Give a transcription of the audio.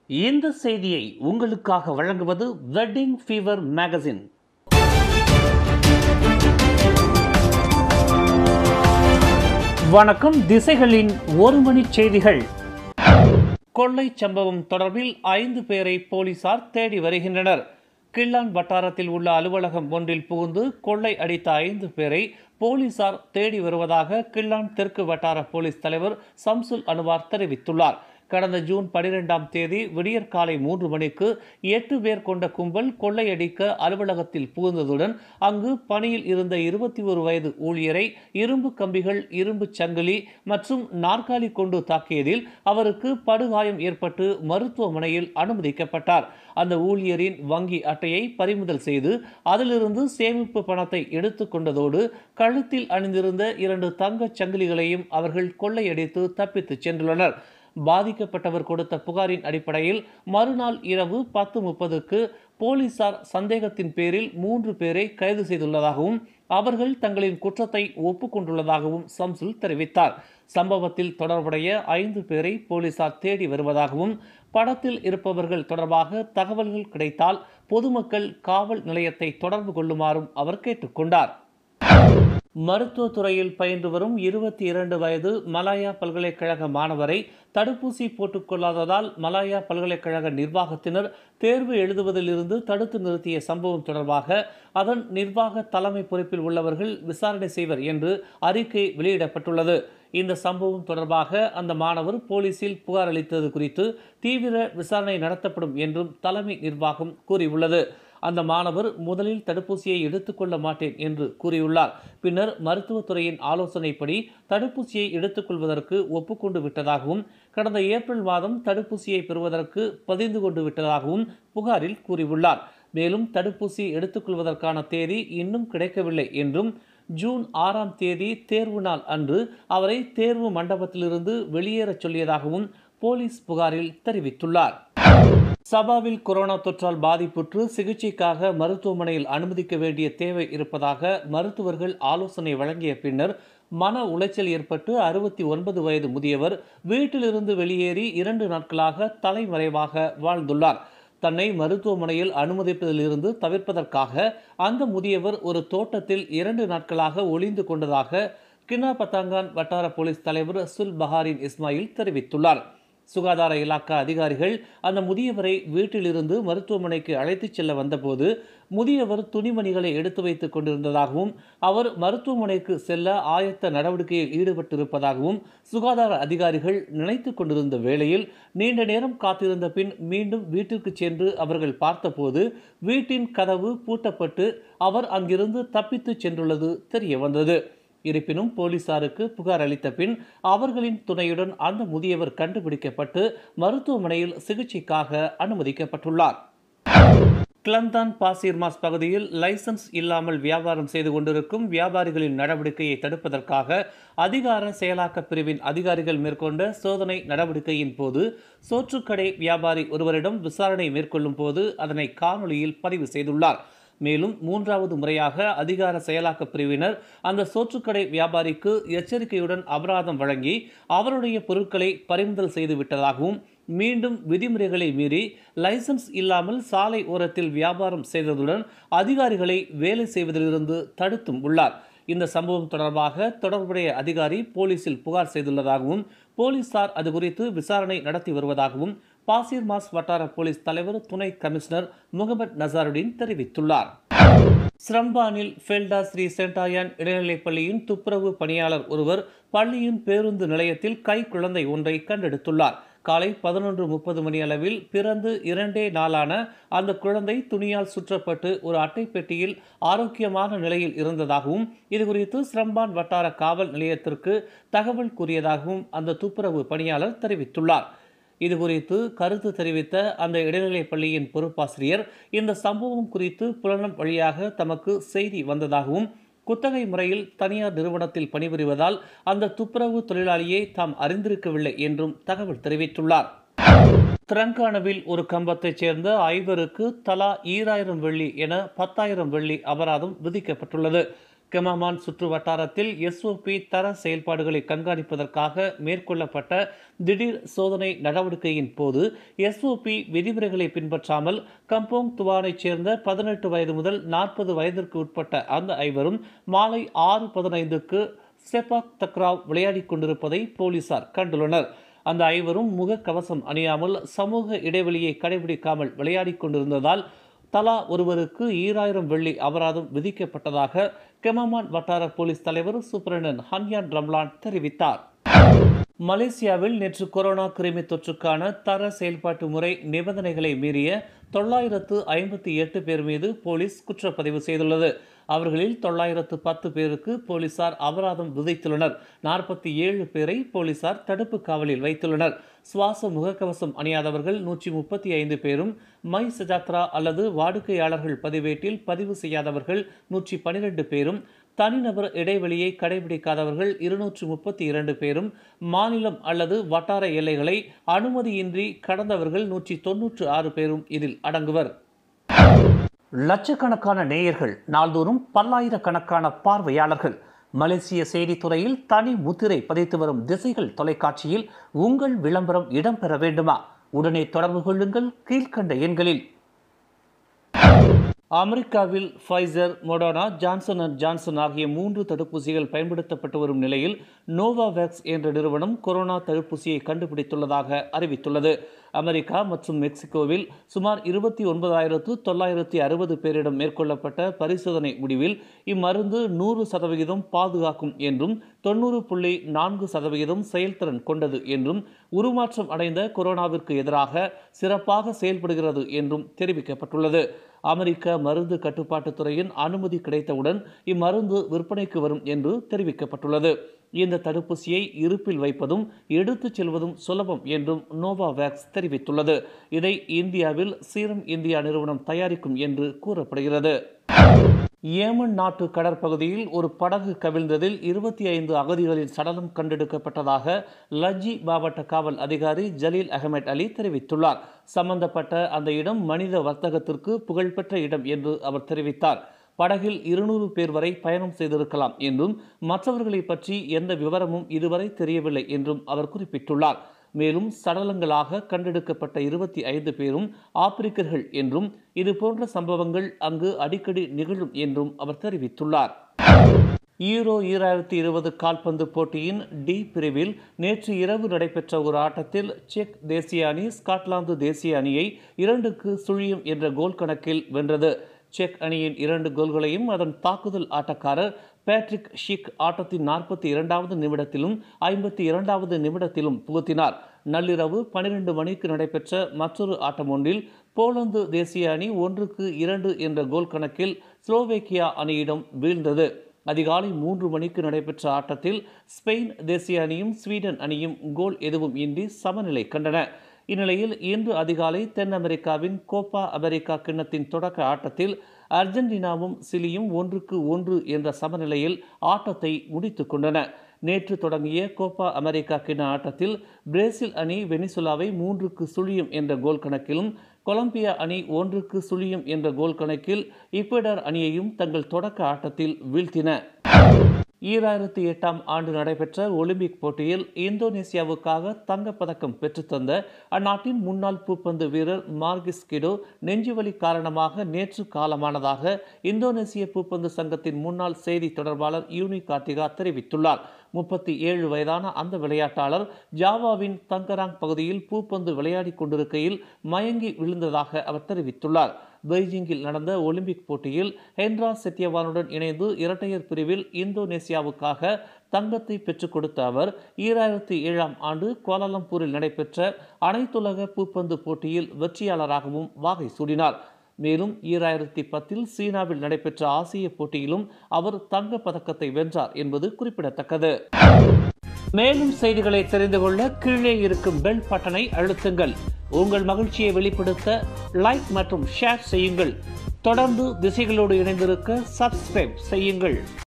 இந்த செய்தியை உங்களுக்காக வழங்குவது வெட்டிங் ஃபீவர் மேகசின் வணக்கம் திசைகளின் ஒரு மணி செய்திகள் கொள்ளை சம்பவம் தொடர்பில் ஐந்து பேரை போலீசார் தேடி வருகின்றனர் கிள்ளான் வட்டாரத்தில் உள்ள அலுவலகம் ஒன்றில் புகுந்து கொள்ளை அடித்த ஐந்து பேரை போலீசார் தேடி வருவதாக கிள்ளான் தெற்கு வட்டார போலீஸ் தலைவர் சம்சுல் அனுவார் தெரிவித்துள்ளார் கடந்த ஜூன் பனிரெண்டாம் தேதி விடியற்காலை மூன்று மணிக்கு எட்டு பேர் கொண்ட கும்பல் கொள்ளையடிக்க அலுவலகத்தில் புகுந்ததுடன் அங்கு பணியில் இருந்த இருபத்தி ஒரு வயது ஊழியரை இரும்பு கம்பிகள் இரும்பு சங்கிலி மற்றும் நாற்காலி கொண்டு தாக்கியதில் அவருக்கு படுகாயம் ஏற்பட்டு மருத்துவமனையில் அனுமதிக்கப்பட்டார் அந்த ஊழியரின் வங்கி அட்டையை பறிமுதல் செய்து அதிலிருந்து சேமிப்பு பணத்தை எடுத்துக் கொண்டதோடு கழுத்தில் அணிந்திருந்த இரண்டு தங்கச் சங்கிலிகளையும் அவர்கள் கொள்ளையடித்து தப்பித்துச் சென்றுள்ளனர் பாதிக்கப்பட்டவர் கொடுத்த புகாரின் அடிப்படையில் மறுநாள் இரவு பத்து முப்பதுக்கு போலீசார் சந்தேகத்தின் பேரில் மூன்று பேரை கைது செய்துள்ளதாகவும் அவர்கள் தங்களின் குற்றத்தை ஒப்புக்கொண்டுள்ளதாகவும் சம்சுல் தெரிவித்தார் சம்பவத்தில் தொடர்புடைய ஐந்து பேரை போலீசார் தேடி வருவதாகவும் படத்தில் இருப்பவர்கள் தொடர்பாக தகவல்கள் கிடைத்தால் பொதுமக்கள் காவல் நிலையத்தை தொடர்பு கொள்ளுமாறும் அவர் கேட்டுக்கொண்டார் மருத்துவத் துறையில் பயின்று வரும் இருபத்தி இரண்டு வயது மலாயா பல்கலைக்கழக மாணவரை தடுப்பூசி போட்டுக்கொள்ளாததால் மலாயா பல்கலைக்கழக நிர்வாகத்தினர் தேர்வு எழுதுவதிலிருந்து தடுத்து நிறுத்திய சம்பவம் தொடர்பாக அதன் நிர்வாக தலைமை பொறுப்பில் உள்ளவர்கள் விசாரணை செய்வர் என்று அறிக்கை வெளியிடப்பட்டுள்ளது இந்த சம்பவம் தொடர்பாக அந்த மாணவர் போலீசில் புகார் அளித்தது குறித்து தீவிர விசாரணை நடத்தப்படும் என்றும் தலைமை நிர்வாகம் கூறியுள்ளது அந்த மாணவர் முதலில் தடுப்பூசியை எடுத்துக்கொள்ள மாட்டேன் என்று கூறியுள்ளார் பின்னர் மருத்துவத்துறையின் ஆலோசனைப்படி தடுப்பூசியை எடுத்துக்கொள்வதற்கு ஒப்புக்கொண்டு விட்டதாகவும் கடந்த ஏப்ரல் மாதம் தடுப்பூசியை பெறுவதற்கு பதிந்து கொண்டு விட்டதாகவும் புகாரில் கூறியுள்ளார் மேலும் தடுப்பூசி எடுத்துக்கொள்வதற்கான தேதி இன்னும் கிடைக்கவில்லை என்றும் ஜூன் ஆறாம் தேதி தேர்வு நாள் அன்று அவரை தேர்வு மண்டபத்திலிருந்து வெளியேறச் சொல்லியதாகவும் போலீஸ் புகாரில் தெரிவித்துள்ளார் சபாவில் கொரோனா தொற்றால் பாதிப்புற்று சிகிச்சைக்காக மருத்துவமனையில் அனுமதிக்க வேண்டிய தேவை இருப்பதாக மருத்துவர்கள் ஆலோசனை வழங்கிய பின்னர் மன உளைச்சல் ஏற்பட்டு அறுபத்தி ஒன்பது வயது முதியவர் வீட்டிலிருந்து வெளியேறி இரண்டு நாட்களாக தலைமறைவாக வாழ்ந்துள்ளார் தன்னை மருத்துவமனையில் அனுமதிப்பதிலிருந்து தவிர்ப்பதற்காக அந்த முதியவர் ஒரு தோட்டத்தில் இரண்டு நாட்களாக ஒளிந்து கொண்டதாக கினா பத்தாங்கான் வட்டார போலீஸ் தலைவர் சுல் பஹாரின் இஸ்மாயில் தெரிவித்துள்ளார் சுகாதார இலாக்கா அதிகாரிகள் அந்த முதியவரை வீட்டிலிருந்து மருத்துவமனைக்கு அழைத்துச் செல்ல வந்தபோது முதியவர் துணிமணிகளை எடுத்து வைத்துக் கொண்டிருந்ததாகவும் அவர் மருத்துவமனைக்கு செல்ல ஆயத்த நடவடிக்கையில் ஈடுபட்டிருப்பதாகவும் சுகாதார அதிகாரிகள் நினைத்து கொண்டிருந்த வேளையில் நீண்ட நேரம் காத்திருந்த பின் மீண்டும் வீட்டிற்கு சென்று அவர்கள் பார்த்தபோது வீட்டின் கதவு பூட்டப்பட்டு அவர் அங்கிருந்து தப்பித்துச் சென்றுள்ளது தெரிய வந்தது இருப்பினும் போலீசாருக்கு புகார் அளித்த பின் அவர்களின் துணையுடன் அந்த முதியவர் கண்டுபிடிக்கப்பட்டு மருத்துவமனையில் சிகிச்சைக்காக அனுமதிக்கப்பட்டுள்ளார் கிளந்தான் பாசிர்மாஸ் பகுதியில் லைசன்ஸ் இல்லாமல் வியாபாரம் செய்து கொண்டிருக்கும் வியாபாரிகளின் நடவடிக்கையை தடுப்பதற்காக அதிகார செயலாக்க பிரிவின் அதிகாரிகள் மேற்கொண்ட சோதனை நடவடிக்கையின் போது சோற்றுக்கடை வியாபாரி ஒருவரிடம் விசாரணை மேற்கொள்ளும் போது அதனை காணொலியில் பதிவு செய்துள்ளார் மேலும் மூன்றாவது முறையாக அதிகார செயலாக்க பிரிவினர் அந்த சோற்றுக்கடை வியாபாரிக்கு எச்சரிக்கையுடன் அபராதம் வழங்கி அவருடைய பொருட்களை பறிமுதல் செய்து விட்டதாகவும் மீண்டும் விதிமுறைகளை மீறி லைசன்ஸ் இல்லாமல் சாலை ஓரத்தில் வியாபாரம் செய்ததுடன் அதிகாரிகளை வேலை செய்வதிலிருந்து தடுத்தும் உள்ளார் இந்த சம்பவம் தொடர்பாக தொடர்புடைய அதிகாரி போலீசில் புகார் செய்துள்ளதாகவும் போலீசார் அது குறித்து விசாரணை நடத்தி வருவதாகவும் பாசிர் மாஸ் வட்டார போலீஸ் தலைவர் துணை கமிஷனர் முகமது நசாருடீன் தெரிவித்துள்ளார் ஸ்ரம்பானில் ஃபெல்டா ஸ்ரீ சென்டாயான் இடைநிலைப் பள்ளியின் துப்புரவு பணியாளர் ஒருவர் பள்ளியின் பேருந்து நிலையத்தில் கை குழந்தை ஒன்றை கண்டெடுத்துள்ளார் காலை பதினொன்று முப்பது மணி அளவில் பிறந்து இரண்டே நாளான அந்த குழந்தை துணியால் சுற்றப்பட்டு ஒரு அட்டை பெட்டியில் ஆரோக்கியமான நிலையில் இருந்ததாகவும் இதுகுறித்து ஸ்ரம்பான் வட்டார காவல் நிலையத்திற்கு தகவல் கூறியதாகவும் அந்த துப்புரவு பணியாளர் தெரிவித்துள்ளார் இதுகுறித்து கருத்து தெரிவித்த அந்த இடைநிலைப் பள்ளியின் பொறுப்பாசிரியர் இந்த சம்பவம் குறித்து புலனம் வழியாக தமக்கு செய்தி வந்ததாகவும் குத்தகை முறையில் தனியார் நிறுவனத்தில் பணிபுரிவதால் அந்த துப்புரவு தொழிலாளியை தாம் அறிந்திருக்கவில்லை என்றும் தகவல் தெரிவித்துள்ளார் திரங்கானவில் ஒரு கம்பத்தைச் சேர்ந்த ஐவருக்கு தலா ஈராயிரம் வெள்ளி என பத்தாயிரம் வெள்ளி அபராதம் விதிக்கப்பட்டுள்ளது கெமாமான் சுற்று வட்டாரத்தில் எஸ்ஓபி தர செயல்பாடுகளை கண்காணிப்பதற்காக மேற்கொள்ளப்பட்ட திடீர் சோதனை நடவடிக்கையின் போது எஸ்ஓபி விதிமுறைகளை பின்பற்றாமல் கம்போங் துவானைச் சேர்ந்த பதினெட்டு வயது முதல் நாற்பது வயதிற்கு உட்பட்ட அந்த ஐவரும் மாலை ஆறு பதினைந்துக்கு செபாக் தக்ராவ் விளையாடிக் கொண்டிருப்பதை போலீசார் கண்டுள்ளனர் அந்த ஐவரும் முகக்கவசம் அணியாமல் சமூக இடைவெளியை கடைபிடிக்காமல் விளையாடிக் கொண்டிருந்ததால் தலா ஒருவருக்கு ஈராயிரம் வெள்ளி அபராதம் விதிக்கப்பட்டதாக கெமாமான் வட்டார போலீஸ் தலைவர் சூப்பரண்டன் ஹன்யான் ரம்லான் தெரிவித்தார் மலேசியாவில் நேற்று கொரோனா கிருமி தொற்றுக்கான தர செயல்பாட்டு முறை நிபந்தனைகளை மீறிய தொள்ளாயிரத்து ஐம்பத்தி எட்டு பேர் மீது போலீஸ் குற்றப்பதிவு செய்துள்ளது அவர்களில் தொள்ளாயிரத்து பத்து பேருக்கு போலீசார் அபராதம் விதித்துள்ளனர் நாற்பத்தி ஏழு பேரை போலீசார் தடுப்பு காவலில் வைத்துள்ளனர் சுவாச முகக்கவசம் அணியாதவர்கள் நூற்றி முப்பத்தி ஐந்து பேரும் மை சஜாத்ரா அல்லது வாடிக்கையாளர்கள் பதிவேட்டில் பதிவு செய்யாதவர்கள் நூற்றி பனிரெண்டு பேரும் தனிநபர் இடைவெளியை கடைபிடிக்காதவர்கள் இருநூற்று முப்பத்தி இரண்டு பேரும் மாநிலம் அல்லது வட்டார எல்லைகளை அனுமதியின்றி கடந்தவர்கள் நூற்றி தொன்னூற்று ஆறு பேரும் இதில் அடங்குவர் லட்சக்கணக்கான நேயர்கள் நாள்தோறும் பல்லாயிரக்கணக்கான பார்வையாளர்கள் மலேசிய செய்தித்துறையில் தனி முத்திரை பதித்து வரும் திசைகள் தொலைக்காட்சியில் உங்கள் விளம்பரம் இடம்பெற வேண்டுமா உடனே தொடர்பு கொள்ளுங்கள் கீழ்கண்ட எண்களில் அமெரிக்காவில் Pfizer Moderna Johnson and Johnson ஆகிய மூன்று தடுப்பூசிகள் பயன்படுத்தப்பட்டு வரும் நிலையில் நோவாவேக்ஸ் என்ற நிறுவனம் கொரோனா தடுப்பூசியை கண்டுபிடித்துள்ளதாக அறிவித்துள்ளது அமெரிக்கா மற்றும் மெக்சிகோவில் சுமார் இருபத்தி ஒன்பதாயிரத்து தொள்ளாயிரத்தி அறுபது பேரிடம் மேற்கொள்ளப்பட்ட பரிசோதனை முடிவில் இம்மருந்து நூறு சதவிகிதம் பாதுகாக்கும் என்றும் தொண்ணூறு புள்ளி நான்கு சதவிகிதம் செயல்திறன் கொண்டது என்றும் உருமாற்றம் அடைந்த கொரோனாவிற்கு எதிராக சிறப்பாக செயல்படுகிறது என்றும் தெரிவிக்கப்பட்டுள்ளது அமெரிக்க மருந்து கட்டுப்பாட்டுத் துறையின் அனுமதி கிடைத்தவுடன் இம்மருந்து விற்பனைக்கு வரும் என்று தெரிவிக்கப்பட்டுள்ளது இந்த தடுப்பூசியை இருப்பில் வைப்பதும் எடுத்துச் செல்வதும் சுலபம் என்றும் நோவாவேக்ஸ் தெரிவித்துள்ளது இதை இந்தியாவில் சீரம் இந்தியா நிறுவனம் தயாரிக்கும் என்று கூறப்படுகிறது ஏமன் நாட்டு கடற்பகுதியில் ஒரு படகு கவிழ்ந்ததில் இருபத்தி ஐந்து அகதிகளின் சடலம் கண்டெடுக்கப்பட்டதாக லஜ்ஜி மாவட்ட காவல் அதிகாரி ஜலீல் அகமட் அலி தெரிவித்துள்ளார் சம்பந்தப்பட்ட அந்த இடம் மனித வர்த்தகத்திற்கு புகழ்பெற்ற இடம் என்று அவர் தெரிவித்தார் படகில் இருநூறு பேர் வரை பயணம் செய்திருக்கலாம் என்றும் மற்றவர்களை பற்றி எந்த விவரமும் இதுவரை தெரியவில்லை என்றும் அவர் குறிப்பிட்டுள்ளார் மேலும் சடலங்களாக கண்டெடுக்கப்பட்ட இருபத்தி ஐந்து பேரும் ஆப்பிரிக்கர்கள் என்றும் இது போன்ற சம்பவங்கள் அங்கு அடிக்கடி நிகழும் என்றும் அவர் தெரிவித்துள்ளார் ஈரோ ஈராயிரத்தி இருபது கால்பந்து போட்டியின் டி பிரிவில் நேற்று இரவு நடைபெற்ற ஒரு ஆட்டத்தில் செக் தேசிய அணி ஸ்காட்லாந்து தேசிய அணியை இரண்டுக்கு சுழியம் என்ற கோல் கணக்கில் வென்றது செக் அணியின் இரண்டு கோல்களையும் அதன் தாக்குதல் ஆட்டக்காரர் பேட்ரிக் ஷிக் ஆட்டத்தின் நாற்பத்தி இரண்டாவது நிமிடத்திலும் ஐம்பத்தி இரண்டாவது நிமிடத்திலும் புகுத்தினார் நள்ளிரவு பனிரெண்டு மணிக்கு நடைபெற்ற மற்றொரு ஆட்டம் ஒன்றில் போலந்து தேசிய அணி ஒன்றுக்கு இரண்டு என்ற கோல் கணக்கில் ஸ்லோவேக்கியா அணியிடம் வீழ்ந்தது அதிகாலை மூன்று மணிக்கு நடைபெற்ற ஆட்டத்தில் ஸ்பெயின் தேசிய அணியும் ஸ்வீடன் அணியும் கோல் எதுவும் இன்றி சமநிலை கண்டன இந்நிலையில் இன்று அதிகாலை தென் அமெரிக்காவின் கோப்பா அமெரிக்கா கிண்ணத்தின் தொடக்க ஆட்டத்தில் அர்ஜென்டினாவும் சிலியும் ஒன்றுக்கு ஒன்று என்ற சமநிலையில் ஆட்டத்தை முடித்துக் கொண்டன நேற்று தொடங்கிய கோப்பா அமெரிக்கா கிண்ண ஆட்டத்தில் பிரேசில் அணி வெனிசுலாவை மூன்றுக்கு சுழியும் என்ற கோல் கணக்கிலும் கொலம்பியா அணி ஒன்றுக்கு சுழியும் என்ற கோல் கணக்கில் ஈக்வடார் அணியையும் தங்கள் தொடக்க ஆட்டத்தில் வீழ்த்தின ஈராயிரத்தி எட்டாம் ஆண்டு நடைபெற்ற ஒலிம்பிக் போட்டியில் இந்தோனேசியாவுக்காக தங்கப்பதக்கம் பெற்றுத்தந்த அந்நாட்டின் முன்னாள் பூப்பந்து வீரர் மார்கிஸ் கிடோ நெஞ்சுவலி காரணமாக நேற்று காலமானதாக இந்தோனேசிய பூப்பந்து சங்கத்தின் முன்னாள் செய்தி தொடர்பாளர் யூனி கார்த்திகா தெரிவித்துள்ளார் முப்பத்தி ஏழு வயதான அந்த விளையாட்டாளர் ஜாவாவின் தங்கராங் பகுதியில் பூப்பந்து விளையாடிக் கொண்டிருக்கையில் மயங்கி விழுந்ததாக அவர் தெரிவித்துள்ளார் பெய்ஜிங்கில் நடந்த ஒலிம்பிக் போட்டியில் ஹென்ரா செத்தியவானுடன் இணைந்து இரட்டையர் பிரிவில் இந்தோனேசியாவுக்காக தங்கத்தை பெற்றுக் கொடுத்த அவர் ஈராயிரத்தி ஏழாம் ஆண்டு கோலாலம்பூரில் நடைபெற்ற அனைத்துலக பூப்பந்து போட்டியில் வெற்றியாளராகவும் வாகை சூடினார் மேலும் ஈராயிரத்தி பத்தில் சீனாவில் நடைபெற்ற ஆசிய போட்டியிலும் அவர் தங்கப் பதக்கத்தை வென்றார் என்பது குறிப்பிடத்தக்கது மேலும் செய்திகளை தெரிந்து கொள்ள கீழே இருக்கும் பெல் பட்டனை அழுத்துங்கள் உங்கள் மகிழ்ச்சியை வெளிப்படுத்த லைக் மற்றும் ஷேர் செய்யுங்கள் தொடர்ந்து திசைகளோடு இணைந்திருக்க சப்ஸ்கிரைப் செய்யுங்கள்